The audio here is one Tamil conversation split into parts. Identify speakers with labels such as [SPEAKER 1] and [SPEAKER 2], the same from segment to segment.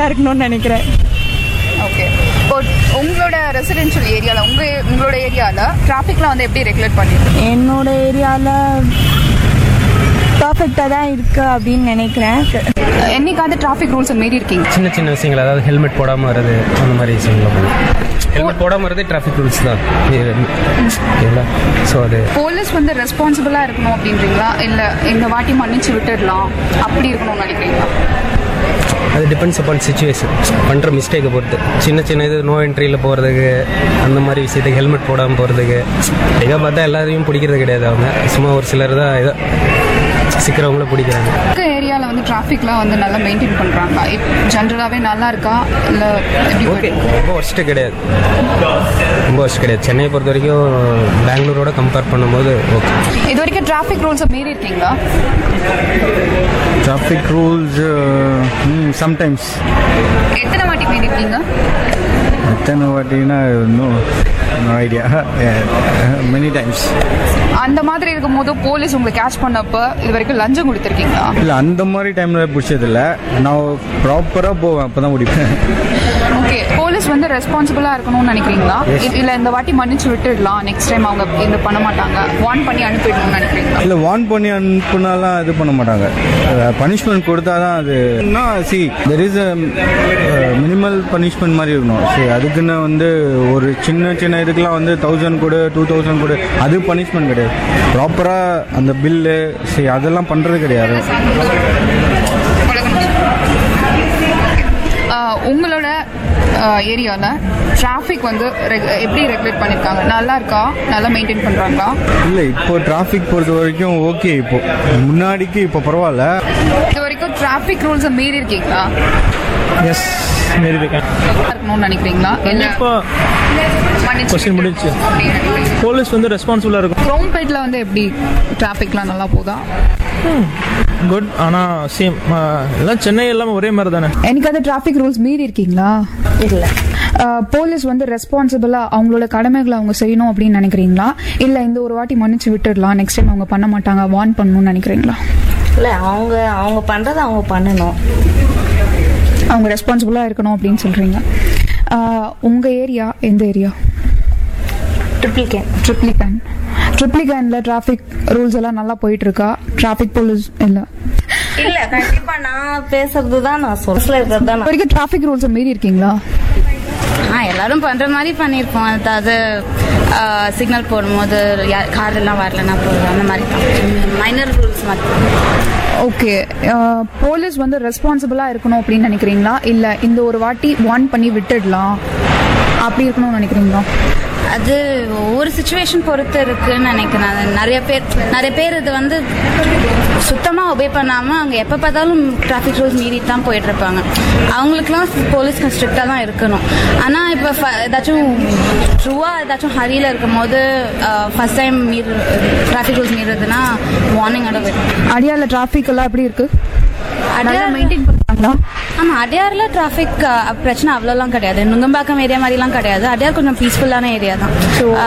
[SPEAKER 1] தான் இருக்கணும்னு நினைக்கிறேன்
[SPEAKER 2] ஓகே இப்போ உங்களோட ரெசிடென்ஷியல் ஏரியாவில் உங்கள் உங்களோட ஏரியாவில் டிராஃபிக்லாம் வந்து எப்படி ரெகுலேட் பண்ணிருக்கீங்க
[SPEAKER 1] என்னோட ஏரியாவில் பர்ஃபெக்டாக தான் இருக்கு அப்படின்னு நினைக்கிறேன்
[SPEAKER 2] என்னைக்காவது டிராஃபிக் ரூல்ஸை மீறி இருக்கீங்க
[SPEAKER 3] சின்ன சின்ன விஷயங்கள் அதாவது ஹெல்மெட் போடாமல் வர்றது அந்த மாதிரி விஷயங்கள் ஹெல்மெட் போடாமல் வரதே டிராஃபிக் ரூல்ஸ் தான் ஓகேங்களா ஸோ அது
[SPEAKER 2] போலீஸ் வந்து ரெஸ்பான்சிபிளாக இருக்கணும் அப்படின்றீங்களா இல்லை இந்த வாட்டி மன்னிச்சு விட்டுடலாம் அப்படி இருக்கணும்னு நினைக்கிறீங்களா
[SPEAKER 3] அது டிபெண்ட்ஸ் அப்பான் சுச்சுவேஷன் பண்ணுற மிஸ்டேக்கை பொறுத்து சின்ன சின்ன இது நோ என்ட்ரியில் போகிறதுக்கு அந்த மாதிரி விஷயத்துக்கு ஹெல்மெட் போடாமல் போகிறதுக்கு எங்கே பார்த்தா எல்லாரையும் பிடிக்கிறது கிடையாது அவங்க சும்மா ஒரு சிலர் தான் இதை சிக்கிறவங்கள பிடிக்கிறாங்க
[SPEAKER 2] உங்கள் ஏரியாவில் வந்து டிராஃபிக்லாம் வந்து நல்லா மெயின்டைன் பண்ணுறாங்க ஜென்ரலாகவே நல்லா இருக்கா இல்லை எப்படி
[SPEAKER 3] ஓகே
[SPEAKER 2] போயிட்டு
[SPEAKER 3] ரொம்ப ஒர்ஸ்ட்டு கிடையாது ரொம்ப ஒர்ஸ்ட் கிடையாது சென்னையை பொறுத்த வரைக்கும் பெங்களூரோட கம்பேர் பண்ணும்போது ஓகே
[SPEAKER 2] இது வரைக்கும் டிராஃபிக் ரூல்ஸை மீறி இருக்கீங்களா
[SPEAKER 4] traffic rules uh, hmm, sometimes
[SPEAKER 2] எத்தனை வாட்டி மீறி இருக்கீங்க
[SPEAKER 4] எத்தனை வாட்டினா no no idea many times
[SPEAKER 2] அந்த மாதிரி இருக்கும்போது போலீஸ் உங்களை கேட்ச் பண்ணப்ப இது வரைக்கும் லஞ்சம் கொடுத்துருக்கீங்களா
[SPEAKER 4] இல்லை அந்த மாதிரி டைமில் பிடிச்சதில்ல நான் ப்ராப்பராக போவேன் அப்போ தான் முடிப்பேன்
[SPEAKER 2] ஓகே போலீஸ் வந்து ரெஸ்பான்சிபிளாக இருக்கணும்னு நினைக்கிறீங்களா இல்லை இந்த வாட்டி மன்னிச்சு விட்டுடலாம் நெக்ஸ்ட் டைம் அவங்க இந்த பண்ண மாட்டாங்க வார்ன் பண்ணி அனுப்பிடணும்னு நினைக்கிறீங்களா
[SPEAKER 4] இல்லை வார்ன் பண்ணி அனுப்புனாலாம் இது பண்ண மாட்டாங்க பனிஷ்மெண்ட் கொடுத்தா தான் அது see there is minimal punishment மாதிரி இருக்கணும் சரி அதுக்குன்னு வந்து ஒரு சின்ன சின்ன இதுக்கெலாம் வந்து தௌசண்ட் கொடு டூ தௌசண்ட் கொடு அது பனிஷ்மெண்ட் கிடையாது ப்ராப்பராக அந்த பில்லு சரி அதெல்லாம் பண்ணுறது கிடையாது
[SPEAKER 2] ஆஹ் உங்களோட ஏரியாவில் டிராஃபிக் வந்து reg- எப்படி ரெகுலேட் பண்ணியிருக்காங்க நல்லா இருக்கா நல்லா மெயின்டைன் பண்ணுறாங்களா
[SPEAKER 4] இல்லை இப்போ டிராஃபிக் பொறுத்த வரைக்கும் ஓகே இப்போ முன்னாடிக்கு இப்போ பரவாயில்ல
[SPEAKER 2] இது வரைக்கும் டிராஃபிக் ரூல்ஸை மீறி இருக்கீங்களா
[SPEAKER 5] எஸ் மாரி இருக்கேன்
[SPEAKER 2] இருக்கணும்னு நினைக்கிறீங்களா இல்லை
[SPEAKER 5] இப்போ கொஸ்டின் முடிச்சு போலீஸ் வந்து ரெஸ்பான்சிபிளாக இருக்கும்
[SPEAKER 2] குரோம்பேட்டில் வந்து எப்படி டிராஃபிக்லாம் நல்லா போதா
[SPEAKER 5] குட் ஆனால் சேம் எல்லாம் சென்னை எல்லாமே ஒரே மாதிரி தானே
[SPEAKER 2] என்னைக்காவது டிராஃபிக் ரூல்ஸ் மீறி இருக்கீங்களா
[SPEAKER 1] இல்லை
[SPEAKER 2] போலீஸ் வந்து ரெஸ்பான்சிபிளா அவங்களோட கடமைகளை அவங்க செய்யணும் அப்படின்னு நினைக்கிறீங்களா இல்ல இந்த ஒரு வாட்டி மன்னிச்சு விட்டுடலாம் நெக்ஸ்ட் டைம் அவங்க பண்ண மாட்டாங்க வார்ன் பண்ணணும்னு நினைக்கிறீங்களா
[SPEAKER 1] இல்லை அவங்க அவங்க பண்ணுறதை அவங்க பண்ணணும்
[SPEAKER 2] அவங்க ரெஸ்பான்சிபிளா இருக்கணும் அப்படின்னு சொல்றீங்க ஆஹ் உங்க ஏரியா எந்த ஏரியா
[SPEAKER 1] ட்ரிப்ளிகேன்
[SPEAKER 2] ட்ரிப்ளிகன் ட்ரிப்ளிகன்ல டிராஃபிக் ரூல்ஸ் எல்லாம் நல்லா போயிட்டு இருக்கா டிராஃபிக் போலீஸ் இல்ல
[SPEAKER 1] இல்லை கண்டிப்பாக நான் பேசுறது தான் நான் சொல்ல இருக்கிறது தான்
[SPEAKER 2] இது வரைக்கும் டிராஃபிக் ரூல்ஸை மீறி இருக்கீங்களா
[SPEAKER 6] ஆ எல்லாரும் பண்ற மாதிரி பண்ணியிருப்போம் அதாவது சிக்னல் போடும்போது கார் எல்லாம் வரலன்னா போதும் அந்த மாதிரி தான் மைனர் ரூல்ஸ் மட்டும்
[SPEAKER 2] ஓகே போலீஸ் வந்து ரெஸ்பான்சிபிளா இருக்கணும் அப்படின்னு நினைக்கிறீங்களா இல்ல இந்த ஒரு வாட்டி வார்ன் பண்ணி விட்டுடலாம் அப்படி இருக்கணும்னு நினைக்கிறீங்களா
[SPEAKER 6] அது ஒவ்வொரு சுச்சுவேஷன் பொறுத்து இருக்குன்னு நினைக்கிறேன் அது நிறைய பேர் நிறைய பேர் இது வந்து சுத்தமாக ஒபே பண்ணாமல் அவங்க எப்போ பார்த்தாலும் டிராஃபிக் ரூல்ஸ் மீறி தான் போயிட்டு இருப்பாங்க அவங்களுக்குலாம் போலீஸ் ஸ்ட்ரிக்டாக தான் இருக்கணும் ஆனால் இப்போ ஏதாச்சும் ட்ரூவாக ஏதாச்சும் ஹரியில் இருக்கும் போது ஃபர்ஸ்ட் டைம் மீறு டிராஃபிக் ரூல்ஸ் மீறுறதுன்னா வார்னிங்கோட போயிடும்
[SPEAKER 2] அடியால டிராஃபிக் எல்லாம் எப்படி இருக்கு
[SPEAKER 6] அடையார்
[SPEAKER 2] மெயின்டைன் பண்றாங்களா
[SPEAKER 6] ஆமா அடையார்ல டிராஃபிக் பிரச்சனை அவ்வளோலாம் கிடையாது நுங்கம்பாக்கம் ஏரியா மாதிரிலாம் கிடையாது அடையார் கொஞ்சம் பீஸ்ஃபுல்லான ஏரியா தான்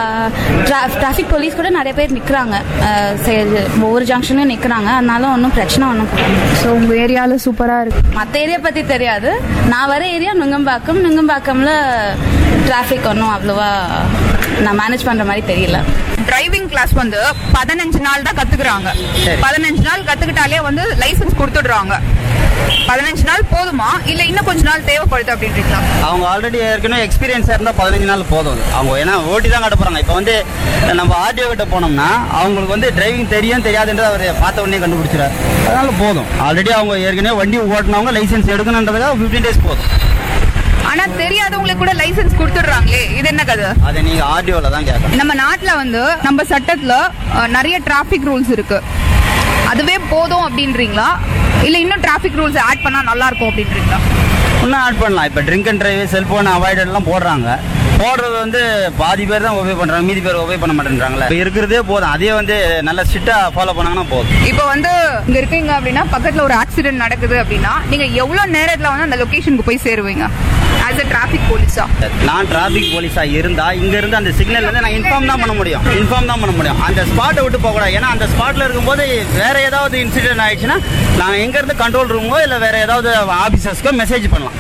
[SPEAKER 6] டிராஃபிக் போலீஸ் கூட நிறைய பேர் நிற்கிறாங்க ஒவ்வொரு ஜங்ஷன்லையும் நிற்கிறாங்க அதனால ஒன்றும் பிரச்சனை ஒன்றும் கிடையாது
[SPEAKER 2] ஸோ உங்க ஏரியால சூப்பரா இருக்கு
[SPEAKER 6] மற்ற ஏரியா பற்றி தெரியாது நான் வர ஏரியா நுங்கம்பாக்கம் நுங்கம்பாக்கம்ல டிராஃபிக் ஒன்றும் அவ்வளோவா நான் மேனேஜ் பண்ணுற மாதிரி தெரியல
[SPEAKER 2] டிரைவிங் கிளாஸ் வந்து பதினஞ்சு நாள் தான் கத்துக்கிறாங்க பதினஞ்சு நாள் கத்துக்கிட்டாலே வந்து லைசென்ஸ் கொடுத்துடுறாங்க பதினஞ்சு நாள் போதுமா இல்ல இன்னும் கொஞ்ச நாள் தேவைப்படுது அப்படின்றீங்களா
[SPEAKER 7] அவங்க ஆல்ரெடி ஏற்கனவே எக்ஸ்பீரியன்ஸாக இருந்தால் பதினஞ்சு நாள் போதும் அது. அவங்க ஏன்னா ஓட்டி தான் கட்ட போகிறாங்க இப்போ வந்து நம்ம ஆர்டிஓ கிட்ட போனோம்னா அவங்களுக்கு வந்து டிரைவிங் தெரியும் தெரியாதுன்றது அவர் பார்த்த உடனே கண்டுபிடிச்சிடார் அதனால போதும் ஆல்ரெடி அவங்க ஏற்கனவே வண்டி ஓட்டினவங்க லைசென்ஸ் எடுக்கணுன்றதுக்காக ஃபிஃப்டீன் டேஸ் போதும்
[SPEAKER 2] ஆனா தெரியாதவங்களுக்கு கூட லைசென்ஸ் கொடுத்துடுறாங்களே இது என்ன கதை
[SPEAKER 7] அதை நீங்கள் ஆர்டிஓவில் தான் கேட்கணும்
[SPEAKER 2] நம்ம நாட்டுல வந்து நம்ம சட்டத்துல அஹ், நிறைய டிராஃபிக் ரூல்ஸ் இருக்கு அதுவே போதும் அப்படின்றீங்களா இல்ல இன்னும் டிராஃபிக் ரூல்ஸ் ஆட் பண்ணா நல்லா இருக்கும் அப்படின்றீங்களா
[SPEAKER 7] இன்னும் ஆட் பண்ணலாம் இப்போ ட்ரிங்க் அண்ட் டிரைவ் செல்ஃபோன் அவாய்டெல்லாம் போடுறாங்க போடுறது வந்து பாதி பேர் தான் ஒபே பண்ணுறாங்க மீதி பேர் ஒபே பண்ண மாட்டேன்றாங்களே இப்போ இருக்கிறதே போதும் அதே வந்து நல்ல ஸ்ட்ரிக்டாக ஃபாலோ பண்ணாங்கன்னா போதும்
[SPEAKER 2] இப்போ வந்து இங்க இருக்கீங்க அப்படின்னா பக்கத்துல ஒரு ஆக்சிடென்ட் நடக்குது அப்படின்னா நீங்க எவ்வளவு நேரத்துல வந்து அந்த லொகேஷனுக்கு போய் சேருவீங்க ஆஸ் அ டிராஃபிக் போலீஸா
[SPEAKER 7] நான் டிராஃபிக் போலீஸா இருந்தா இங்க இருந்து அந்த சிக்னல்ல இருந்து நான் இன்ஃபார்ம் தான் பண்ண முடியும் இன்ஃபார்ம் தான் பண்ண முடியும் அந்த ஸ்பாட்டை விட்டு போக கூடாது ஏன்னா அந்த ஸ்பாட்ல இருக்கும்போது வேற ஏதாவது இன்சிடென்ட் ஆயிடுச்சுன்னா நாங்க எங்க இருந்து கண்ட்ரோல் ரூமோ இல்ல வேற ஏதாவது ஆபீசர்ஸ்க்கோ மெசேஜ் பண்ணலாம்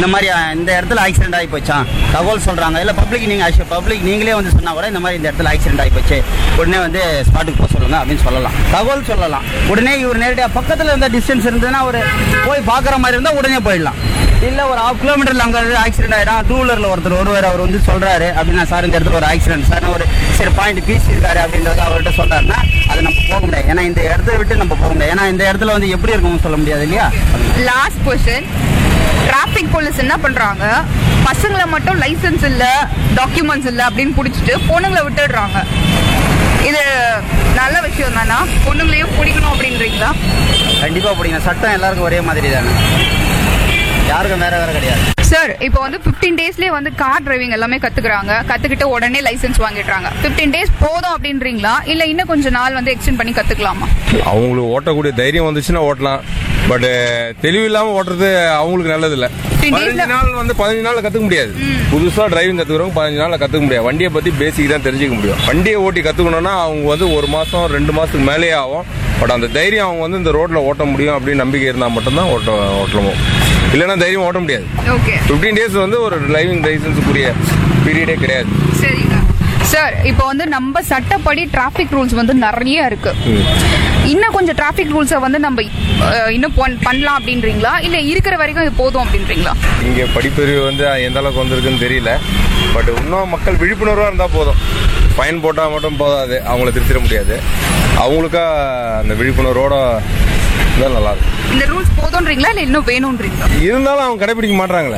[SPEAKER 7] இந்த மாதிரி அஹ், இந்த இடத்துல ஆக்சிடென்ட் ஆகி போச்சான் தகவல் சொல்றாங்க இல்ல பப்ளிக் நீங்க பப்ளிக் நீங்களே வந்து சொன்னா கூட இந்த மாதிரி இந்த இடத்துல ஆக்சிடென்ட் ஆகி போச்சு உடனே வந்து ஸ்பாட்டுக்கு போக சொல்லுங்க அப்படின்னு சொல்லலாம் தகவல் சொல்லலாம் உடனே இவர் நேரடியாக பக்கத்துல இருந்த டிஸ்டன்ஸ் இருந்ததுன்னா ஒரு போய் பார்க்குற மாதிரி இருந்தால் உடனே போயிடலாம் இல்ல ஒரு ஹாஃப் கிலோமீட்டர்ல அங்க ஆக்சிடென்ட் ஆயிடும் டூ வீலர்ல ஒருத்தர் வருவார் அவர் வந்து சொல்றாரு அப்படின்னா சார் இந்த இடத்துல ஒரு ஆக்சிடென்ட் சார் ஒரு சரி பாயிண்ட் பேசியிருக்காரு அப்படின்றத அவர்கிட்ட சொல்றாருன்னா அதை நம்ம போக முடியாது ஏன்னா இந்த இடத்த விட்டு நம்ம போக முடியாது ஏன்னா இந்த இடத்துல வந்து எப்படி இருக்கும்னு சொல்ல முடியாது இல்லையா
[SPEAKER 2] லாஸ்ட் கொஸ்டின் டிராஃபிக் போலீஸ் என்ன பண்றாங்க பசங்களை மட்டும் லைசென்ஸ் இல்ல டாக்குமெண்ட்ஸ் இல்ல அப்படின்னு புடிச்சிட்டு பொண்ணுங்களை விட்டுடுறாங்க இது நல்ல விஷயம் தானா பொண்ணுங்களையும் பிடிக்கணும் அப்படின்றீங்களா
[SPEAKER 7] கண்டிப்பா பிடிக்கும் சட்டம் எல்லாருக்கும் ஒரே மாதிரி தானே யாருக்கும் வேற வேற கிடையாது
[SPEAKER 2] சார் இப்போ வந்து 15 டேஸ்லயே வந்து கார் டிரைவிங் எல்லாமே கத்துக்கிறாங்க கத்துக்கிட்டு உடனே லைசென்ஸ் வாங்கிடுறாங்க 15 டேஸ் போதும் அப்படின்றீங்களா இல்ல இன்னும் கொஞ்ச நாள் வந்து எக்ஸ்டெண்ட் பண்ணி கத்துக்கலாமா
[SPEAKER 8] அவங்களுக்கு ஓட்டக்கூடிய தைரியம் வந்துச்சுன்னா ஓட்டலாம் பட் தெளிவு இல்லாம ஓட்டுறது அவங்களுக்கு நல்லது இல்ல
[SPEAKER 2] 15 days
[SPEAKER 8] பதினஞ்சு
[SPEAKER 2] ல-
[SPEAKER 8] நாள் வந்து பதினஞ்சு நாள்ல கத்துக்க முடியாது புதுசா டிரைவிங் கத்துக்கிறவங்க பதினஞ்சு நாள்ல கத்துக்க முடியாது வண்டியை பத்தி பேசிக் தான் தெரிஞ்சுக்க முடியும் வண்டியை ஓட்டி கத்துக்கணும்னா அவங்க வந்து ஒரு மாசம் ரெண்டு மாசத்துக்கு மேலேயே ஆகும் பட் அந்த தைரியம் அவங்க வந்து இந்த ரோட்ல ஓட்ட முடியும் அப்படின்னு நம்பிக்கை இருந்தா மட்டும்தான் ஓட்ட ஓட்டலமோ இல்லைன்னா தைரியம் ஓட்ட முடியாது
[SPEAKER 2] ஓகே
[SPEAKER 8] 15 டேஸ் வந்து ஒரு டிரைவிங் லைசன்ஸுக்குரிய பீரியடே கிடையாது
[SPEAKER 2] சரிங்க சார் இப்போ வந்து நம்ம சட்டப்படி டிராஃபிக் ரூல்ஸ் வந்து நிறைய இருக்கு இன்னும் கொஞ்சம் டிராஃபிக் ரூல்ஸை வந்து நம்ம அஹ், இன்னும் பண்- பண்ணலாம் அப்படின்றீங்களா இல்ல இருக்கிற வரைக்கும் இது போதும் அப்படின்றீங்களா
[SPEAKER 8] இங்கே படிப்பறிவு வந்து எந்த அளவுக்கு வந்திருக்குன்னு தெரியல பட் இன்னும் மக்கள் விழிப்புணர்வாக இருந்தால் போதும் ஃபைன் போட்டால் மட்டும் போதாது அவங்கள திருத்திட முடியாது அவங்களுக்கா அந்த விழிப்புணர்வோட இருந்தால் நல்லா இருக்கும்
[SPEAKER 2] இந்த ரூல்ஸ் போதும்ன்றீங்களா இல்ல இன்னும் வேணும்ன்றீங்களா
[SPEAKER 8] இருந்தாலும் அவங்க கடைபிடிக்க மாட்றாங்களே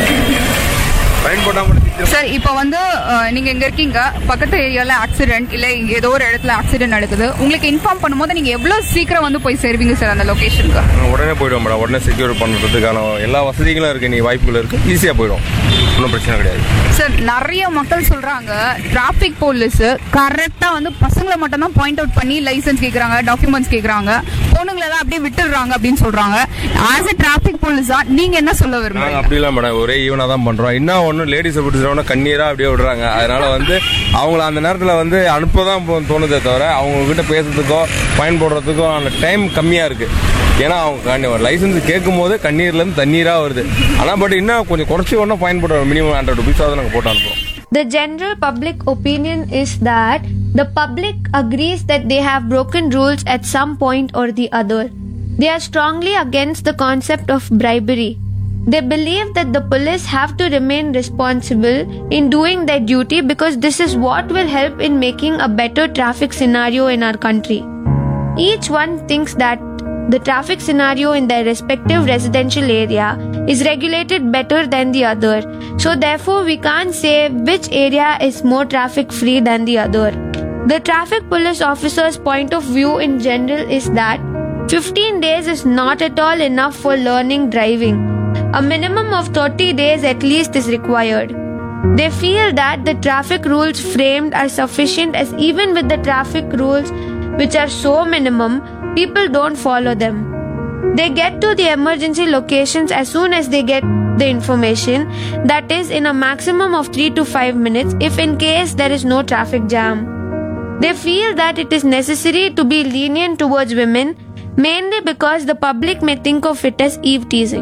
[SPEAKER 8] ஃபைன் போட்டால் மட்டும் திருத்திட
[SPEAKER 2] சார் இப்போ வந்து அஹ், நீங்க இங்க இருக்கீங்க பக்கத்து ஏரியால ஆக்சிடென்ட் இல்ல இங்க ஏதோ ஒரு இடத்துல ஆக்சிடென்ட் நடக்குது உங்களுக்கு இன்ஃபார்ம் பண்ணும்போது நீங்க எவ்வளவு சீக்கிரம் வந்து போய் சேருவீங்க சார் அந்த லொகேஷனுக்கு
[SPEAKER 8] முடியும். உடனே போயிடுவோம் மேடம் உடனே செக்யூர் பண்ணுறதுக்கான எல்லா வசதிகளும் இருக்குது நீ வாய்ப்புகள் இருக்குது ஈஸியாக போயிடும் ஒன்றும் பிரச்சனை கிடையாது
[SPEAKER 2] சார் நிறைய மக்கள் சொல்றாங்க டிராபிக் போலீஸ் கரெக்டா வந்து பசங்களை மட்டும் தான் பாயிண்ட் அவுட் பண்ணி லைசென்ஸ் கேக்குறாங்க டாக்குமெண்ட்ஸ் கேக்குறாங்க பொண்ணுங்களை எல்லாம் அப்படியே விட்டுடுறாங்க அப்படின்னு சொல்றாங்க ஆஸ் a டிராபிக் போலீஸா நீங்க என்ன சொல்ல
[SPEAKER 8] நாங்கள்
[SPEAKER 2] விரும்புறீங்க
[SPEAKER 8] அப்படி இல்லை மேடம் ஒரே ஈவனாக தான் பண்ணுறோம் இன்னும் ஒன்றும் லேடிஸை பிடிச்சிட்டோம்னா கண்ணீராக அப்படியே விடுறாங்க அதனால வந்து அவங்கள அந்த நேரத்தில் வந்து அனுப்ப தான் போ- தோணுதே தவிர அவங்க கிட்ட பேசுறதுக்கோ ஃபைன் போடுறதுக்கோ அந்த டைம் கம்மியாக இருக்கு ஏன்னா அவங்க லைசன்ஸ் கேட்கும் போது கண்ணீர்லேருந்து தண்ணீராக வருது ஆனால் பட் இன்னும் கொஞ்சம் குறைச்சி ஒன்றும் ஃபைன் போடுறோம் மினிமம் ஹண்ட்ரட் ருபீஸாவது நாங்கள் போட்டு அனுப்புகிறோம்
[SPEAKER 9] The general public opinion is that the public agrees that they have broken rules at some point or the other. They are strongly against the concept of bribery. They believe that the police have to remain responsible in doing their duty because this is what will help in making a better traffic scenario in our country. Each one thinks that the traffic scenario in their respective residential area is regulated better than the other. So therefore we can't say which area is more traffic free than the other. The traffic police officer's point of view in general is that 15 days is not at all enough for learning driving. A minimum of 30 days at least is required. They feel that the traffic rules framed are sufficient as even with the traffic rules which are so minimum, people don't follow them. They get to the emergency locations as soon as they get the information, that is, in a maximum of 3 to 5 minutes if in case there is no traffic jam. They feel that it is necessary to be lenient towards women, mainly because the public may think of it as eve teasing.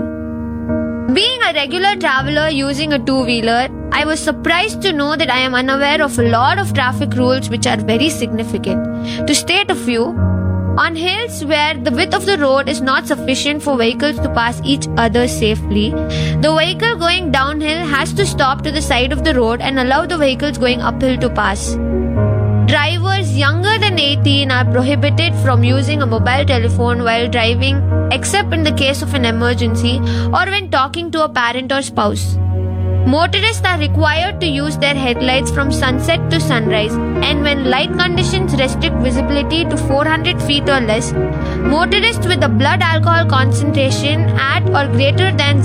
[SPEAKER 9] Being a regular traveler using a two wheeler, I was surprised to know that I am unaware of a lot of traffic rules which are very significant. To state a few, on hills where the width of the road is not sufficient for vehicles to pass each other safely, the vehicle going downhill has to stop to the side of the road and allow the vehicles going uphill to pass. Drivers younger than 18 are prohibited from using a mobile telephone while driving except in the case of an emergency or when talking to a parent or spouse. Motorists are required to use their headlights from sunset to sunrise, and when light conditions restrict visibility to 400 feet or less, motorists with a blood alcohol concentration at or greater than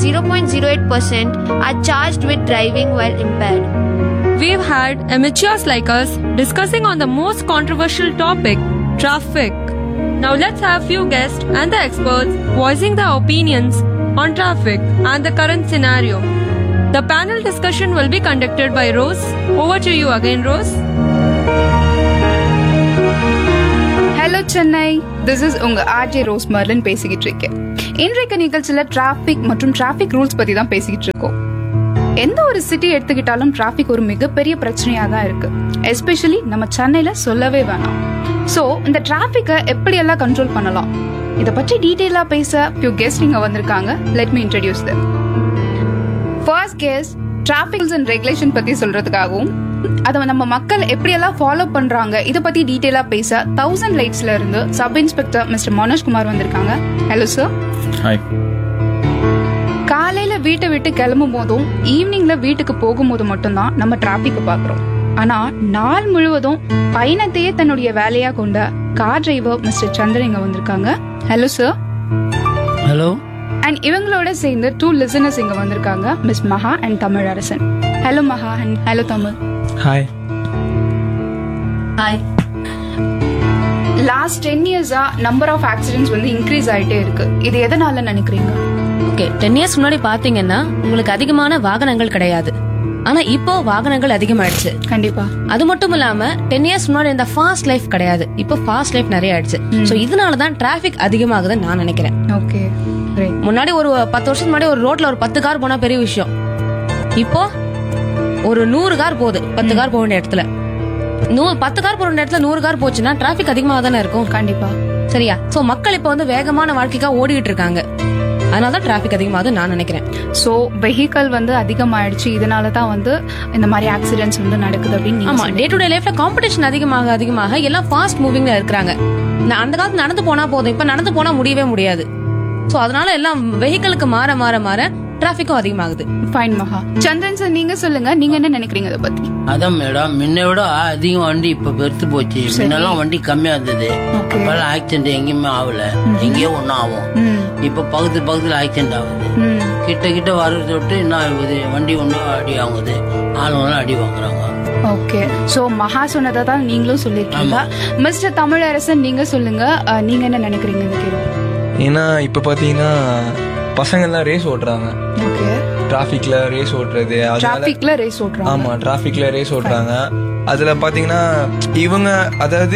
[SPEAKER 9] 0.08% are charged with driving while impaired.
[SPEAKER 10] We've had amateurs like us discussing on the most controversial topic traffic. Now let's have few guests and the experts voicing their opinions on traffic and the current scenario. The panel discussion will be conducted by Rose. Over to you again, Rose.
[SPEAKER 2] Hello Chennai this is உங்க ஆர்ஜே ரோஸ் மர்லன் பேசிக்கிட்டு இருக்கேன் இன்றைக்கு நிகழ்ச்சியில டிராஃபிக் மற்றும் டிராஃபிக் ரூல்ஸ் பத்தி தான் பேசிக்கிட்டு இருக்கோம் எந்த ஒரு சிட்டி எடுத்துக்கிட்டாலும் டிராஃபிக் ஒரு மிகப்பெரிய பிரச்சனையா தான் இருக்கு எஸ்பெஷலி நம்ம சென்னையில சொல்லவே வேணாம் ஸோ இந்த டிராஃபிக்கை எப்படியெல்லாம் கண்ட்ரோல் பண்ணலாம் இதை பற்றி டீட்டெயிலாக பேச ஃபியூ கெஸ்ட் இங்கே வந்திருக்காங்க let me introduce them first guest traffic and regulation பற்றி சொல்றதுக்காகவும் அதை நம்ம மக்கள் எப்படியெல்லாம் ஃபாலோ பண்றாங்க இதை பத்தி டீட்டெயிலாக பேச தௌசண்ட் லைட்ஸ்ல இருந்து சப் இன்ஸ்பெக்டர் மிஸ்டர் மனோஜ்குமார் வந்திருக்காங்க ஹலோ சார்
[SPEAKER 11] ஹாய்
[SPEAKER 2] காலையில வீட்டை விட்டு கிளம்பும் போதும் ஈவினிங்ல வீட்டுக்கு போகும்போது மட்டும்தான் நம்ம டிராபிக் பாக்குறோம் ஆனா நாள் முழுவதும் பயணத்தையே தன்னுடைய வேலையா கொண்ட கார் டிரைவர் மிஸ்டர் சந்திரன் இங்க வந்திருக்காங்க ஹலோ சார்
[SPEAKER 11] ஹலோ
[SPEAKER 2] அண்ட் இவங்களோட சேர்ந்து டூ லிசனர்ஸ் இங்க வந்திருக்காங்க மிஸ் மகா and Tamil Arasan hello Maha and hello Tamil
[SPEAKER 5] hi
[SPEAKER 6] hi
[SPEAKER 2] last ten இயர்ஸா நம்பர் ஆஃப் ஆக்சிடென்ட்ஸ் வந்து இன்க்ரீஸ் ஆயிட்டே இருக்கு இது எதனால நினைக்கிறீங்க
[SPEAKER 12] ஓகே டென் இயர்ஸ் முன்னாடி பாத்தீங்கன்னா உங்களுக்கு அதிகமான வாகனங்கள் கிடையாது ஆனா இப்போ வாகனங்கள் அதிகமாயிடுச்சு
[SPEAKER 2] கண்டிப்பா
[SPEAKER 12] அது மட்டும் இல்லாம டென் இயர்ஸ் முன்னாடி இந்த ஃபாஸ்ட் லைஃப் கிடையாது இப்போ ஃபாஸ்ட் லைஃப் நிறைய ஆயிடுச்சு சோ இதனால தான் டிராபிக் அதிகமாகுதுன்னு நான் நினைக்கிறேன்
[SPEAKER 2] ஓகே
[SPEAKER 12] முன்னாடி ஒரு பத்து வருஷத்துக்கு முன்னாடி ஒரு ரோட்ல ஒரு பத்து கார் போனா பெரிய விஷயம் இப்போ ஒரு நூறு கார் போகுது பத்து கார் போக வேண்டிய இடத்துல நூ பத்து கார் போக வேண்டிய இடத்துல நூறு கார் போச்சுன்னா டிராபிக் அதிகமாக தானே இருக்கும்
[SPEAKER 2] கண்டிப்பா
[SPEAKER 12] சரியா சோ மக்கள் இப்போ வந்து வேகமான வாழ்க்கைக்காக ஓடிட்டு இருக்காங்க அதனால தான் டிராபிக் அதிகமாகுது நான் நினைக்கிறேன்
[SPEAKER 2] ஸோ வெஹிக்கல் வந்து அதிகமாயிடுச்சு இதனால தான் வந்து இந்த மாதிரி ஆக்சிடென்ட்ஸ் வந்து நடக்குது அப்படின்னு நீங்க
[SPEAKER 12] ஆமா
[SPEAKER 2] சொல்றீங்க.
[SPEAKER 12] டே டு டே லைஃப்ல காம்படிஷன் அதிகமாக அதிகமாக எல்லாம் ஃபாஸ்ட் மூவிங்ல இருக்கிறாங்க நான் அந்த காலத்துல நடந்து போனா போதும் இப்ப நடந்து போனா முடியவே முடியாது சோ அதனால எல்லாம் வெஹிக்கிளுக்கு மாற மாற மாற டிராபிக்கும் அதிகமாகுது
[SPEAKER 2] ஃபைன் மகா சந்திரன் சார் நீங்க சொல்லுங்க நீங்க என்ன நினைக்கிறீங்க இதை பத்தி
[SPEAKER 11] அதான் மேடம் முன்ன விட அதிகம் வண்டி இப்ப பெருத்து போச்சு முன்னெல்லாம் வண்டி கம்மியா இருந்தது அப்பெல்லாம் ஆக்சிடென்ட் எங்கேயுமே ஆகல எங்கேயோ ஒன்னும் ஆகும் இப்ப பக்கத்து பக்கத்துல ஆக்சிடென்ட் ஆகுது கிட்ட கிட்ட வர்றதை விட்டு என்ன ஆகுது வண்டி ஒன்றும் அடி ஆகுது ஆளுங்களும் அடி வாங்குறாங்க
[SPEAKER 2] ஓகே சோ மகா சொன்னதை தான் நீங்களும் சொல்லிருக்கீங்க மிஸ்டர் தமிழரசன் நீங்க சொல்லுங்க அஹ், நீங்க என்ன நினைக்கிறீங்க இந்த கேள்வி
[SPEAKER 13] ஏன்னா இப்போ பார்த்தீங்கன்னா பசங்கள்லாம் ரேஸ் ஓட்டுறாங்க
[SPEAKER 2] ஓகே
[SPEAKER 13] டிராஃபிக்ல ரேஸ் ஓட்டுறது அதனால
[SPEAKER 2] டிராபிக்ல ரேஸ் ஓட்டுறாங்க
[SPEAKER 13] ஆமா டிராஃபிக்ல ரேஸ் ஓட்டுறாங்க அதுல பாத்தீங்கன்னா இவங்க அதாவது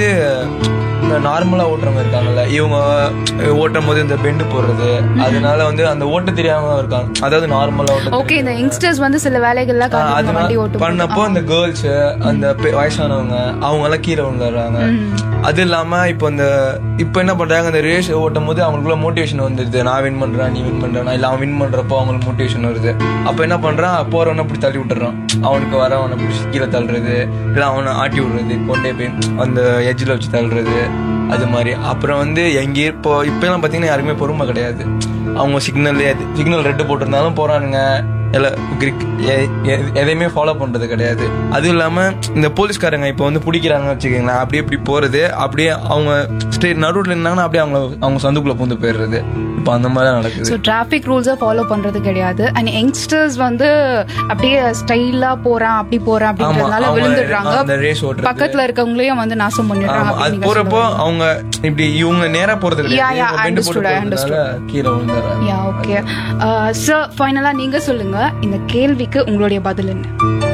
[SPEAKER 13] இந்த நார்மலா ஓட்டுறவங்க இருக்காங்கல்ல இவங்க ஓட்டும் போது இந்த பெண்டு போடுறது அதனால வந்து அந்த ஓட்ட தெரியாம இருக்காங்க அதாவது நார்மலா ஓட்ட
[SPEAKER 2] ஓகே இந்த யங்ஸ்டர்ஸ் வந்து சில வேலைகள்லாம்
[SPEAKER 13] ஆ,
[SPEAKER 2] காரணமா
[SPEAKER 13] அதனால
[SPEAKER 2] வண்டி ஓட்டும்
[SPEAKER 13] பண்ணப்போ அந்த கேர்ள்ஸ் அந்த பெ- வயசானவங்க அவங்க எல்லாம் கீழே விழுந்துடுறாங்க அது இல்லாம இப்போ இந்த இப்போ என்ன பண்றாங்க அந்த ரேஸ் ஓட்டும் போது அவங்களுக்குள்ள மோட்டிவேஷன் வந்துருது நான் வின் பண்றேன் நீ வின் பண்றேன் இல்ல அவன் வின் பண்றப்போ அவங்களுக்கு மோட்டிவேஷன் வருது அப்போ என்ன பண்றான் போறவன இப்படி தள்ளி விட்டுறான் அவனுக்கு வரவனை பிடிச்சி கீழே தள்ளுறது இல்ல அவனை ஆட்டி விடுறது கொண்டே போய் அந்த எஜ்ஜில் வச்சு தள்ளுறது அது மாதிரி அப்புறம் வந்து எங்கேயும் இப்போ இப்போலாம் பார்த்தீங்கன்னா யாருக்குமே பொறுமை கிடையாது அவங்க சிக்னல் சிக்னல் ரெட்டு போட்டிருந்தாலும் போறானுங்க இல்லை கிரிக் எ- எ- எதையுமே ஃபாலோ பண்றது கிடையாது அதுவும் இல்லாம இந்த போலீஸ்காரங்க இப்போ வந்து பிடிக்கிறாங்கன்னு வச்சுக்கோங்களேன் அப்படியே இப்படி போறது அப்படியே அவங்க ஸ்டேட் நடுவில் இருந்தாங்கன்னா அப்படியே அவங்க அவங்க சந்துக்குள்ள பூந்து போயிடுறது இப்போ அந்த மாதிரி தான் நடக்குது
[SPEAKER 2] ஸோ டிராஃபிக் ரூல்ஸை ஃபாலோ பண்றது கிடையாது அண்ட் யங்ஸ்டர்ஸ் வந்து அப்படியே ஸ்டைலா போறான் அப்படி போறான் அப்படின்றதுனால
[SPEAKER 13] அவங்க
[SPEAKER 2] விழுந்துடுறாங்க
[SPEAKER 13] அந்த race ஓட்டுறது.
[SPEAKER 2] பக்கத்துல இருக்கவங்களையும் வந்து நாசம் பண்ணிடுறாங்க
[SPEAKER 13] ஆமா, அது
[SPEAKER 2] அப்படின்னு நீங்க
[SPEAKER 13] போறப்போ
[SPEAKER 2] சொல்றீங்க.
[SPEAKER 13] அவங்க இப்படி இவங்க நேரா போறது
[SPEAKER 2] Yeah,
[SPEAKER 13] கிடையாது
[SPEAKER 2] yeah,
[SPEAKER 13] இவங்க bend போட்டு
[SPEAKER 2] understood, I
[SPEAKER 13] போறதுனால கீழே விழுந்துடுறாங்க
[SPEAKER 2] யா ஓகே சார் ஃபைனலா நீங்க சொல்லுங்க இந்த கேள்விக்கு உங்களுடைய பதில் என்ன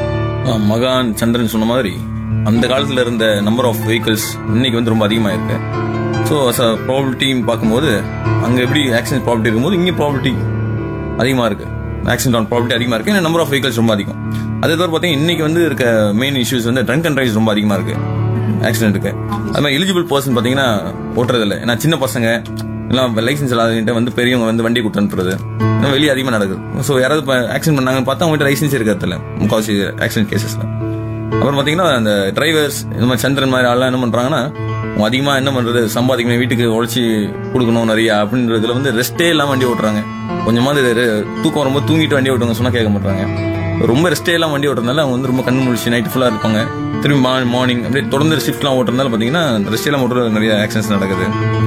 [SPEAKER 14] ஆ, மகான் சந்திரன் சொன்ன மாதிரி அந்த காலத்துல இருந்த நம்பர் ஆஃப் vehicles இன்னைக்கு வந்து ரொம்ப அதிகமாக இருக்கு ஸோ அஸ் அ ப்ராபிலிட்டின்னு பார்க்கும்போது அங்கே எப்படி ஆக்சிடென்ட் ப்ராபிலிட்டி இருக்கும்போது இங்கே ப்ராபிலிட்டி அதிகமாக இருக்கு ஆக்சிடென்ட் ஆன் ப்ராபிலிட்டி அதிகமாக இருக்கு நம்பர் ஆஃப் vehicles ரொம்ப அதிகம் அதே தவிர பார்த்தீங்கன்னா இன்னைக்கு வந்து இருக்க மெயின் இஷ்யூஸ் வந்து ட்ரங்க் அண்ட் ரைஸ் ரொம்ப அதிகமாக இருக்கு ஆக்சிடென்ட்டுக்கு அது மாதிரி எலிஜிபிள் பர்சன் பார்த்தீங்கன்னா ஓட்டுறதில்ல ஏன்னா சின்ன பசங்க எல்லாம் லைசன்ஸ் இல்லாதவங்க வந்து பெரியவங்க வந்து வண்டி கொடுத்து அனுப்புறது இதெல்லாம் வெளியே அதிகமாக நடக்குது ஸோ யாராவது இப்போ ஆக்சிடென்ட் பண்ணாங்கன்னு பார்த்தா அவங்ககிட்ட லைசன்ஸ் இருக்கிறதில்ல முக்கால்வாசி ஆக்சிடென்ட் கேசஸ்ல அப்புறம் பார்த்தீங்கன்னா அந்த டிரைவர்ஸ் இந்த மாதிரி சந்திரன் மாதிரி ஆள்லாம் என்ன பண்ணுறாங்கன்னா அவங்க அதிகமாக என்ன பண்ணுறது சம்பாதிக்கணும் வீட்டுக்கு உழைச்சி கொடுக்கணும் நிறைய அப்படின்றதுல வந்து ரெஸ்ட்டே இல்லாமல் வண்டி ஓட்டுறாங்க கொஞ்சமாவது ரெ- தூக்கம் வரும்போது தூங்கிட்டு வண்டி ஓட்டுவாங்க சொன்னால் கேட்க மாட்டாங்க ரொம்ப ரெஸ்ட்டே எல்லாம் வண்டி ஓட்டுறதுனால அவங்க வந்து ரொம்ப கண்ணு முழிச்சு நைட் ஃபுல்லாக இருப்பாங்க திரும்பி மார்னிங் அப்படியே தொடர்ந்து ஷிஃப்ட்லாம் ஓட்டுறதுனால பார்த்தீங்கன்னா ரெஸ்ட் எல்லாம் ஓட்டுறது நிறைய ஆக்சிடென்ட்ஸ் நடக்குது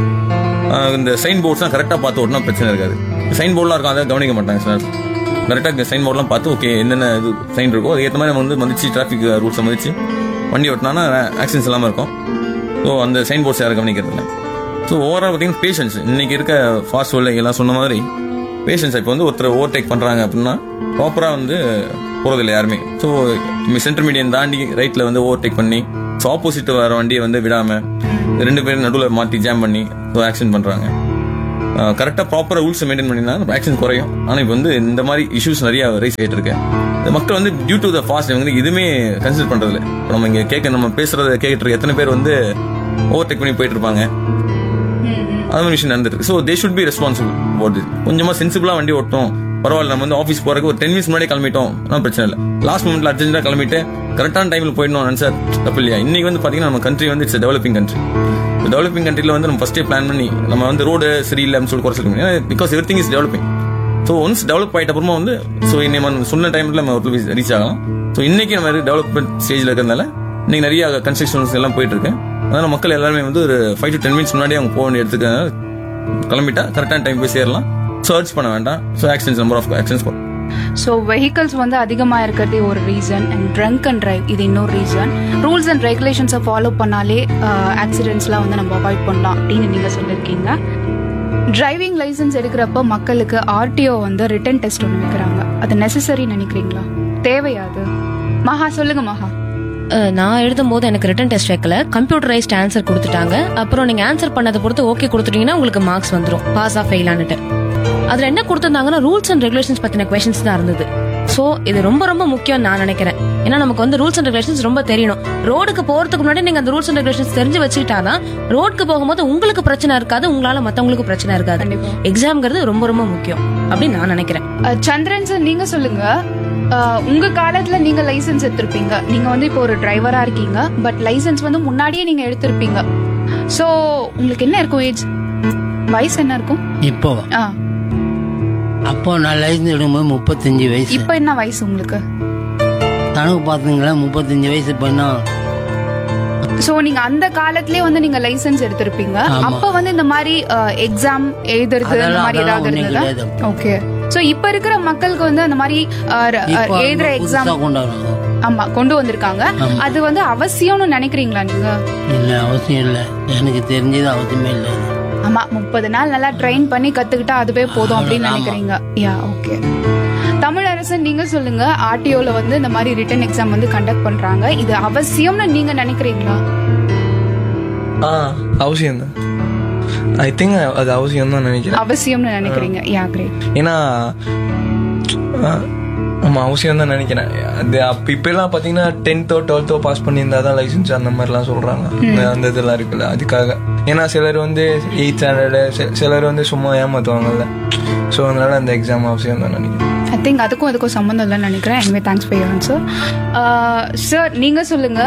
[SPEAKER 14] ஆஹ் இந்த சைன் போர்ட்ஸ்லாம் கரெக்டாக பார்த்து ஓட்டினா பிரச்சனை இருக்காது சைன் போர்ட்லாம் இருக்கும் அதை கவனிக்க மாட்டாங்க சார் கரெக்டாக சைன் போர்ட்லாம் பார்த்து ஓகே என்னென்ன இது சைன் இருக்கோ அதுக்கேற்ற மாதிரி நம்ம வந்து மதிச்சு டிராஃபிக் ரூல்ஸை மதிச்சு வண்டி ஓட்டினா ஆக்சிடென்ட்ஸ் இல்லாமல் இருக்கும் ஸோ அந்த சைன் போர்ட்ஸ் யாரும் கவனிக்கிறது இல்லை ஸோ ஓவரால் பார்த்தீங்கன்னா பேஷன்ஸ் இன்னைக்கு இருக்க ஃபாஸ்ட் வேர்ல்டு எல்லாம் சொன்ன மாதிரி பேஷன்ஸ் இப்போ வந்து ஒருத்தர் ஓவர்டேக் பண்ணுறாங்க அப்படின்னா ப்ராப்பராக வந்து போகிறதில்ல யாருமே ஸோ சென்டர் மீடியம் தாண்டி ரைட்டில் வந்து ஓவர்டேக் பண்ணி ஸோ ஆப்போசிட் வர வண்டியை வந்து விடாம ரெண்டு பேரும் நடுவில் மாற்றி ஜாம் பண்ணி ஸோ ஆக்சிடென்ட் பண்றாங்க கரெக்டாக ப்ராப்பராக ரூல்ஸ் மெயின்டைன் பண்ணினா ஆக்சிடென்ட் குறையும் ஆனால் இப்போ வந்து இந்த மாதிரி இஷ்யூஸ் நிறைய ரைஸ் ஆகிட்டு இருக்கு இந்த மக்கள் வந்து டியூ டு த ஃபாஸ்ட் இவங்க வந்து எதுவுமே கன்சிடர் பண்றதில்ல இப்போ நம்ம இங்கே கேட்க நம்ம பேசுறத கேட்டுட்டு இருக்க எத்தனை பேர் வந்து ஓவர்டேக் பண்ணி போயிட்டு இருப்பாங்க அது மாதிரி விஷயம் நடந்துருக்கு so they should be responsible போட் கொஞ்சமா சென்சிபிளா வண்டி ஓட்டும் பரவாயில்ல நம்ம வந்து ஆஃபீஸ் போறதுக்கு ஒரு டென் மினிட்ஸ் முன்னாடி கிளம்பிட்டோம் ஒன்றும் பிரச்சனை இல்லை லாஸ்ட் மூமெண்ட்ல அர்ஜென்டா கிளம்பிட்டு கரெக்டான டைம்ல போயிடணும் சார் தப்பு இல்லையா இன்னைக்கு வந்து பாத்தீங்கன்னா நம்ம கண்ட்ரி வந்து இட்ஸ் டெவலப்பிங் கண்ட்ரி டெவலப்பிங் கண்ட்ரில வந்து நம்ம ஃபர்ஸ்டே பிளான் பண்ணி நம்ம வந்து ரோடு சரியில்லை அப்படின்னு சொல்லி குறைச்சிருக்கோம் ஏன்னா because everything is developing so once develop ஆயிட்ட அப்புறமா வந்து ஸோ நம்ம சொன்ன டைம்ல நம்ம ஒரு ரீச் ஆகலாம் ஸோ இன்னைக்கு நம்ம டெவலப்மெண்ட் ஸ்டேஜ்ல இருக்கிறதுனால இன்னைக்கு நிறைய கன்ஸ்ட்ரக்ஷன்ஸ் எல்லாம் போயிட்டு இருக்கு அதனால மக்கள் எல்லாருமே வந்து ஒரு ஃபைவ் டு டென் மினிட்ஸ் முன்னாடி அவங்க போக வேண்டிய இடத்துக்கு கிளம்பிட்டா கரெக்டான டைம் போய் சேரலாம் சர்ச் பண்ண வேண்டாம் so accidents number of accidents
[SPEAKER 2] so vehicles வந்து அதிகமாக இருக்கிறதே ஒரு reason and drunk and drive இது இன்னொரு ரீசன் ரூல்ஸ் அண்ட் ரெகுலேஷன்ஸை ஃபாலோ பண்ணாலே ஆக்சிடென்ட்ஸ்லாம் வந்து நம்ம அவாய்ட் பண்ணலாம் அப்படின்னு நீங்கள் சொல்லியிருக்கீங்க டிரைவிங் லைசன்ஸ் எடுக்கிறப்ப மக்களுக்கு ஆர்டிஓ வந்து ரிட்டன் டெஸ்ட் ஒன்று வைக்கிறாங்க அது நெசசரி நினைக்கிறீங்களா தேவையா அது மகா சொல்லுங்க மகா
[SPEAKER 12] அஹ், நான் எழுதும் போது எனக்கு ரிட்டன் டெஸ்ட் வைக்கல கம்ப்யூட்டரைஸ்ட் ஆன்சர் கொடுத்துட்டாங்க அப்புறம் நீங்க ஆன்சர் பண்ணதை பொறுத்து ஓகே கொடுத்துட்டீங்கன்னா உங்களுக்கு மார்க்ஸ் வந்துரும் பாஸ் ஆஃப் ஃபெயிலான்னுட்டு அதுல என்ன கொடுத்திருந்தாங்கன்னா ரூல்ஸ் அண்ட் ரெகுலேஷன்ஸ் பத்தின கொஸ்டின்ஸ் தான் இருந்தது சோ இது ரொம்ப ரொம்ப முக்கியம் நான் நினைக்கிறேன் ஏன்னா நமக்கு வந்து ரூல்ஸ் அண்ட் ரெகுலேஷன்ஸ் ரொம்ப தெரியணும் ரோடுக்கு போறதுக்கு முன்னாடி நீங்க அந்த ரூல்ஸ் அண்ட் ரெகுலேஷன்ஸ் தெரிஞ்சு வச்சுக்கிட்டாதான் ரோடுக்கு போகும்போது உங்களுக்கு பிரச்சனை இருக்காது உங்களால மத்தவங்களுக்கு பிரச்சனை இருக்காது எக்ஸாம்ங்கிறது ரொம்ப ரொம்ப முக்கியம் அப்படின்னு நான் நினைக்கிறேன்
[SPEAKER 2] அஹ், சந்திரன் சார் நீங்க சொல்லுங்க அஹ், உங்க காலத்துல நீங்க லைசென்ஸ் எடுத்திருப்பீங்க நீங்க வந்து இப்போ ஒரு டிரைவரா இருக்கீங்க பட் லைசென்ஸ் வந்து முன்னாடியே நீங்க எடுத்திருப்பீங்க சோ உங்களுக்கு என்ன இருக்கும் ஏஜ் வயசு என்ன இருக்கும்
[SPEAKER 11] இப்போ
[SPEAKER 2] ஆ,
[SPEAKER 11] அப்போ நான் லைசன்ஸ் எடுக்கும்போது முப்பத்தஞ்சு வயசு
[SPEAKER 2] இப்போ என்ன வயசு உங்களுக்கு
[SPEAKER 11] கணக்கு பார்த்துங்களா முப்பத்தஞ்சு வயசு பண்ணா
[SPEAKER 2] சோ நீங்க அந்த காலத்திலே வந்து நீங்க லைசென்ஸ் எடுத்திருப்பீங்க
[SPEAKER 11] ஆமா.
[SPEAKER 2] அப்ப வந்து இந்த மாதிரி எக்ஸாம் எழுதுறது இந்த
[SPEAKER 11] அதெல்லாம்
[SPEAKER 2] மாதிரி
[SPEAKER 11] அதெல்லாம்
[SPEAKER 2] ஏதாவது
[SPEAKER 11] ஒண்ணும்
[SPEAKER 2] இருந்ததா
[SPEAKER 11] கிடையாது
[SPEAKER 2] ஓகே சோ இப்ப இருக்கிற மக்களுக்கு வந்து அந்த மாதிரி அஹ், ர-
[SPEAKER 11] இப்போ
[SPEAKER 2] அஹ், எழுதுற
[SPEAKER 11] புதுசா
[SPEAKER 2] எக்ஸாம்
[SPEAKER 11] கொண்டு வராங்க
[SPEAKER 2] ஆமா கொண்டு வந்திருக்காங்க
[SPEAKER 11] ஆமா.
[SPEAKER 2] அது வந்து அவசியம்னு நினைக்கிறீங்களா நீங்க
[SPEAKER 11] இல்ல அவசியம் இல்லை எனக்கு தெரிஞ்சது அவசியமே இல்லை
[SPEAKER 2] ஆமா முப்பது நாள் நல்லா ட்ரெயின் பண்ணி கத்துக்கிட்டா அதுவே போதும் அப்படின்னு
[SPEAKER 11] ஆமா.
[SPEAKER 2] நினைக்கிறீங்க யா ஓகே தமிழரசன் நீங்க சொல்லுங்க ஆர்டிஓல வந்து இந்த மாதிரி ரிட்டன் எக்ஸாம் வந்து கண்டக்ட் பண்றாங்க இது அவசியம்னு நீங்க நினைக்கிறீங்களா
[SPEAKER 5] ஆ அவசியம் தான் ஐ திங்க் அது அவசியம் தான் நினைக்கிறேன்
[SPEAKER 2] அவசியம்னு நினைக்கிறீங்க யா கிரேட்
[SPEAKER 5] ஏன்னா ஆ, ஆமா அவசியம் தான் நினைக்கிறேன் அது அப்ப இப்ப எல்லாம் பாத்தீங்கன்னா டென்த்தோ டுவெல்த்தோ பாஸ் பண்ணியிருந்தா தான் லைசன்ஸ் அந்த மாதிரிலாம் சொல்றாங்க அந்த- அந்த இதெல்லாம் இருக்குல்ல அதுக்காக ஏன்னா சிலர் வந்து எயிட் ஸ்டாண்டர்டு சிலர் வந்து சும்மா ஏமாத்துவாங்கல்ல ஸோ அதனால அந்த எக்ஸாம் அவசியம் தான் நினைக்கிறேன்
[SPEAKER 2] ஐ திங்க் அதுக்கும் அதுக்கும் சம்மந்தம் இல்லைன்னு நினைக்கிறேன் anyway thanks for answer sir நீங்க சொல்லுங்க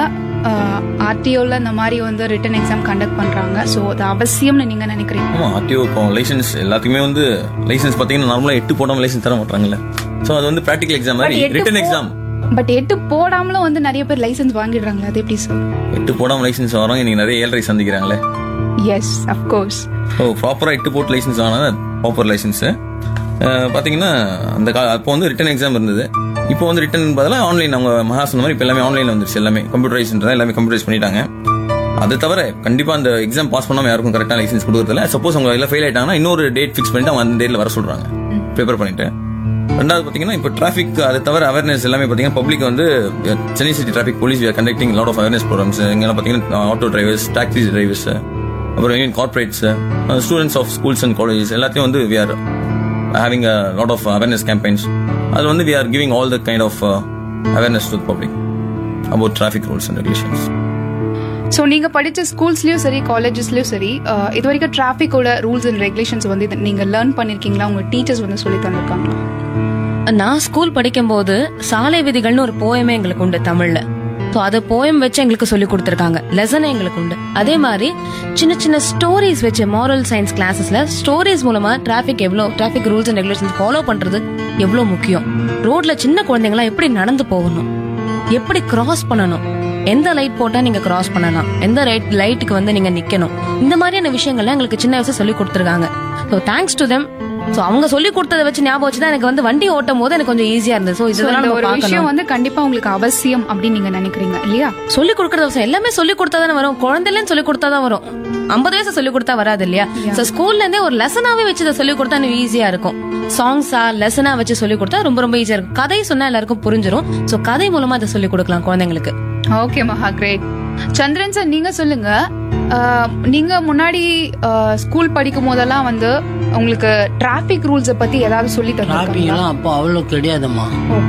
[SPEAKER 2] ஆர்டிஓல இந்த மாதிரி வந்து ரிட்டன் எக்ஸாம் கண்டக்ட் பண்றாங்க ஸோ அது அவசியம்னு நீங்க நினைக்கிறீங்க
[SPEAKER 14] ஆமா ஆர்டிஓ இப்போ லைசன்ஸ் எல்லாத்துக்குமே வந்து லைசன்ஸ் பாத்தீங்கன்னா நார்மலா எட்டு போடாம லைசன்ஸ் தர மாட்டாங்கல்ல சோ அது வந்து பிராக்டிகல் எக்ஸாம் மாதிரி
[SPEAKER 2] But எட்டு
[SPEAKER 14] ரிட்டன்
[SPEAKER 2] போ-
[SPEAKER 14] எக்ஸாம்
[SPEAKER 2] பட் எட்டு போடாமலும் வந்து நிறைய பேர் லைசென்ஸ் வாங்கிடுறாங்க அது எப்படி சார்
[SPEAKER 14] எட்டு போடாம லைசன்ஸ் வரவங்க இன்னைக்கு நிறைய ஏழரை சந்திக்கிறாங்களே
[SPEAKER 2] எஸ் அஃப்கோர்ஸ்
[SPEAKER 14] ஸோ ப்ராப்பராக எட்டு போட்டு லைசன்ஸ் வாங்கினா ப்ராப்பர் லைசன்ஸு பார்த்தீங்கன்னா அந்த கா அப்போ வந்து ரிட்டன் எக்ஸாம் இருந்தது இப்போ வந்து ரிட்டன் பதிலாக ஆன்லைன் அவங்க மகா சொன்ன மாதிரி இப்போ எல்லாமே ஆன்லைனில் வந்துருச்சு எல்லாமே கம்ப்யூட்டரைஸ்ன்றதா எல்லாமே கம்ப்யூட்டரைஸ் பண்ணிட்டாங்க அது தவிர கண்டிப்பாக அந்த எக்ஸாம் பாஸ் பண்ணாமல் யாருக்கும் கரெக்டாக லைசன்ஸ் கொடுக்குறதில்ல சப்போஸ் அவங்க எல்லாம் ஃபெயில் ஆயிட்டாங்கன்னா இன்னொரு டேட் ஃபிக்ஸ் பண்ணிட்டு அவங்க அந்த டேட்டில் வர சொல்கிறாங்க ப்ரிப்பேர் பண்ணிட்டு ரெண்டாவது பார்த்தீங்கன்னா இப்போ டிராஃபிக் அது தவிர அவேர்னஸ் எல்லாமே பார்த்தீங்கன்னா பப்ளிக் வந்து அஹ், Chennai city traffic police conducting lot of awareness programs இங்கெல்லாம் பார்த்தீங்கன்னா ஆட்டோ டிரைவர்ஸ் டாக்ஸி டிரைவர்ஸ் அப்புறம் union corporates students of schools and colleges எல்லாத்தையும் வந்து we are having a lot of awareness campaigns அதில் வந்து we are giving all the kind of awareness to public about traffic rules and regulations
[SPEAKER 2] so நீங்க படிச்ச ஸ்கூல்ஸ்லயும் சரி காலேஜஸ்லயும் சரி அஹ், இது வரைக்கும் டிராஃபிக்கோட ரூல்ஸ் அண்ட் ரெகுலேஷன்ஸ் வந்து இது நீங்க லேர்ன் பண்ணிருக்கீங்களா உங்க டீச்சர்ஸ் வந்து சொல்லி தந்திருக்காங்களா
[SPEAKER 12] நான் ஸ்கூல் படிக்கும்போது சாலை விதிகள்னு ஒரு போயமே எங்களுக்கு உண்டு தமிழ்ல ஸோ அது போயம் வச்சு எங்களுக்கு சொல்லி கொடுத்துருக்காங்க லெசன் எங்களுக்கு உண்டு அதே மாதிரி சின்ன சின்ன ஸ்டோரிஸ் வச்சு மாரல் சயின்ஸ் கிளாஸஸ்ல ஸ்டோரிஸ் மூலமா டிராஃபிக் எவ்வளோ traffic rules and regulations follow பண்றது எவ்வளோ முக்கியம் ரோட்ல சின்ன குழந்தைங்களாம் எப்படி நடந்து போகணும் எப்படி கிராஸ் பண்ணணும் எந்த லைட் போட்டா நீங்க கிராஸ் பண்ணலாம் எந்த லைட் லைட்டுக்கு வந்து நீங்க நிக்கணும் இந்த மாதிரியான விஷயங்கள்லாம் எங்களுக்கு சின்ன வயசு சொல்லி கொடுத்துருக்காங்க so thanks to them so அவங்க சொல்லி கொடுத்ததை வச்சு ஞாபகம் வச்சு தான் எனக்கு வந்து வண்டி ஓட்டும் போது எனக்கு கொஞ்சம் ஈஸியா இருந்தது ஸோ
[SPEAKER 2] So,
[SPEAKER 12] இதெல்லாம்
[SPEAKER 2] இந்த
[SPEAKER 12] நம்ம
[SPEAKER 2] ஒரு விஷயம்
[SPEAKER 12] பார்க்கணும்
[SPEAKER 2] வந்து கண்டிப்பா உங்களுக்கு அவசியம் அப்படின்னு நீங்க நினைக்கிறீங்க இல்லையா
[SPEAKER 12] சொல்லி கொடுக்கறது அவசியம் எல்லாமே சொல்லி கொடுத்தா தானே வரும் குழந்தைலன்னு சொல்லி கொடுத்தா தான் வரும் ஐம்பது வயசு சொல்லி கொடுத்தா வராது இல்லையா ஸோ ஸ்கூல்ல இருந்தே ஒரு லெசனாவே வச்சு இதை சொல்லி கொடுத்தா எனக்கு ஈஸியா இருக்கும் சாங்ஸா லெசனா வச்சு சொல்லி கொடுத்தா ரொம்ப ரொம்ப ஈஸியா இருக்கும் கதை சொன்னா எல்லாருக்கும் புரிஞ்சிரும் ஸோ கதை மூலமா இதை சொல்லி கொடுக்கலாம் குழந்தைங்களுக்கு
[SPEAKER 2] ஓகே மகா கிரேட் சந்திரன் சார் நீங்க சொல்லுங்க அஹ், நீங்க முன்னாடி ஸ்கூல் படிக்கும் போதெல்லாம் வந்து உங்களுக்கு டிராபிக் ரூல்ஸை பத்தி ஏதாவது சொல்லி தருவாங்க
[SPEAKER 11] டிராபிக்லாம் அப்போ அவ்வளோ கிடையாதும்மா